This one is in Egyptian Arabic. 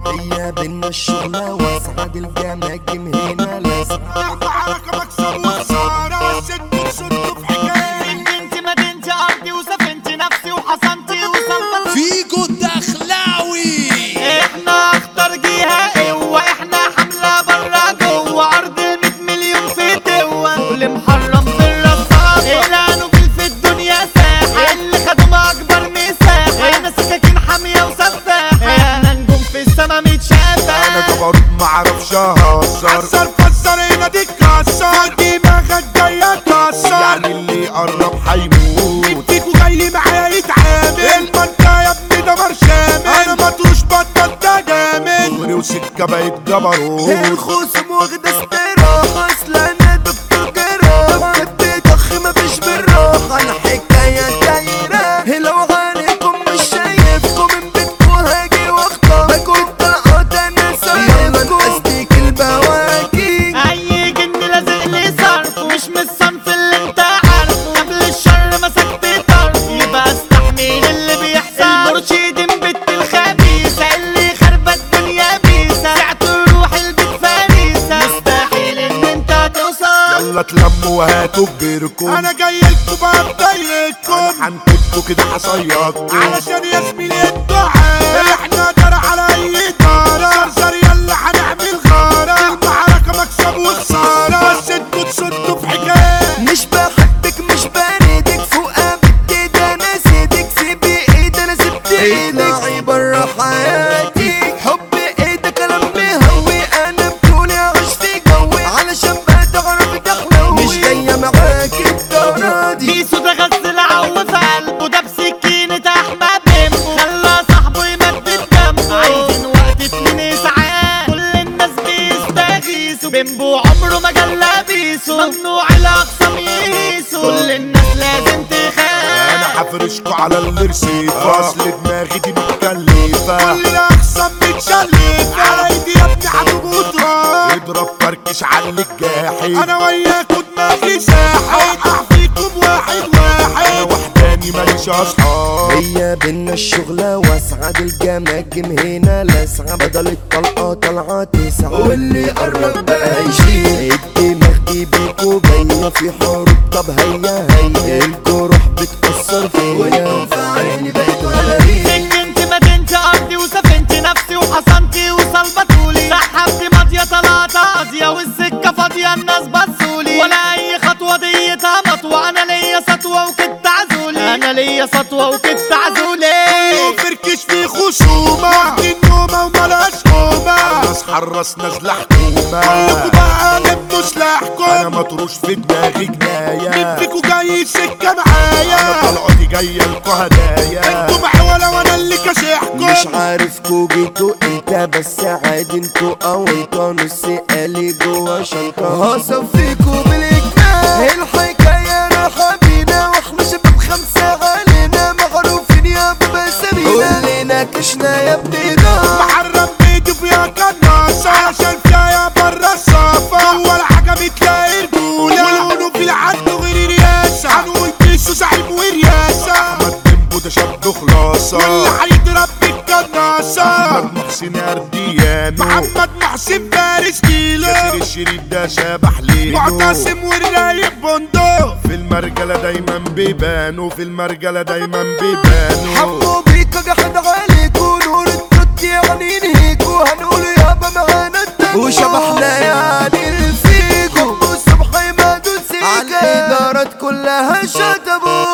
هي بينا الشغلة واسعد الجماجم هنا لاسعة حركة مكسب وخسارة شدوا شدوا في حكاية انت مدينتي ارضي وسفنتي نفسي وحصنتي وصلبت فيجو الدخلاوي احنا اخطر جهة قوة احنا حملة برا جوه ارض الميت مليون في دوا اللي محرم في الرصاصة اعلانوا جيل في الدنيا ساحة اللي خدوا ما اكبر مساحة احنا سكاكين حامية وسفاحة احنا نجوم في السما انا متشافة جبروت معرفش اهزر عسل فسر هنا دي تكسر دماغك جاية تكسر يعني اللي يقرب هيموت فيكو جاي لي معايا يتعامل المنطقة يا ابني ده برشامل انا مطروش بطل ده جامد دغري وسكة بقت جبروت الخصم واخدة استراحة اصل انا دكتور جراح كنت ضخ مفيش بالراحة الحكاية دايرة لو عليكم مش شايفكم من بيتكم هاجي واخطف باكل طلقات انا سايبكم استيك البواكي اي جن لازق لي صرف مش من الصنف اللي انت عارفه قبل الشر مسكت طرف يبقى استحمل اللي بيحصل المرشد بنت الخبيثة اللي خربت الدنيا بيسة ساعة روح البيت فريسة مستحيل ان انت توصل يلا تلموا وهاتوا كبيركم انا جاي لكم بقى بضايقكم انا هنكتكوا كده هصيدكم علشان يا زميلي الدعاء احنا دار على اي دار زرزر يلا هنعمل غارة المعركة مكسب وخسارة بس انتوا تسدوا في حكاية مش بحبك مش باردك فوق بدي ده انا سيدك سيبي ايد انا سبت ايدك اطلعي برا حياتي حب ايه ده كلام مهوي انا بطولي اعيش في جوي علشان بقى تعرف تحلوي مش جاية معاكي الدورة دي بيسو ده غسل عو في قلبه ده بسكينة احمد بيمبو خلى صاحبه يمدد جنبه عايزين وقت اتنين ساعات كل الناس بيستغيثوا بيمبو عمره ما جلى بيسو ممنوع الاقسام يقيسوا كل الناس لازم تخاف انا هفرشكوا على الرصيفة اصل دماغي دي متكلفة كل الاقسام متشلفة على ايدي يا ابني هتموت اضرب فركش على الجاحد انا وياكوا دماغي ساحد اقع فيكم واحد واحد انا وحداني ماليش اصحاب هي بينا الشغلة واسعد الجماجم هنا لاسعة بدل الطلقة طلعة تسعة واللي قرب بقى يشيل الدماغ دي بيكو باينة في حروب طب هيا هيا الجروح بتأثر فيا وانتم في عيني بقيتوا قلبين سكنت مدينتي ارضي وسفنتي نفسي وحصنتي وصلبتولي سحبت ماضية طلعت قاضية والسكة فاضية الناس بصولي ولا اي خطوة ديتها مطوة انا ليا سطوة وكنت عزولي انا ليا سطوة وكنت عزولي فركش في خصومة النومة وملاش قومة الناس حرس نازلة حكومة كلكوا بقى لموا سلاحكم انا مطروش في دماغي جناية مين فيكوا جاي سكة معايا انا طلعتي جاية لكوا هدايا انتوا محولة وانا اللي كاشحكم مش عارفكوا جيتوا امتى بس عادي انتوا او انتوا نص قالي جوا شنطة هصفيكوا بالاجمال الحكاية رايحة بينا واحنا شباب خمسة علينا معروفين يا بابا سمينا كلنا كشنا يا ابني ده محرم بيدي فيها كناصة عشان فيها برا الصافة ولا حاجة بتلاقي رجولة والعنف في العد غير رياسة هنقول بيسو صاحب ورياسة احمد بيمبو ده شاب خلاصة واللي هيضرب بالكناصة احمد محسن ارديانو محمد محسن فارس كيلو ياسر الشريف ده شبح ليلو معتصم والرايق بندق في المرجلة دايما بيبانوا في المرجلة دايما بيبانوا حبوا بيكا جحد عليكوا نور التوت يعني نهيكوا هنقول يابا معانا الدنيا وشبحنا يعني الفيجو الصبح ما دوسيكا على الإدارات كلها شطبوا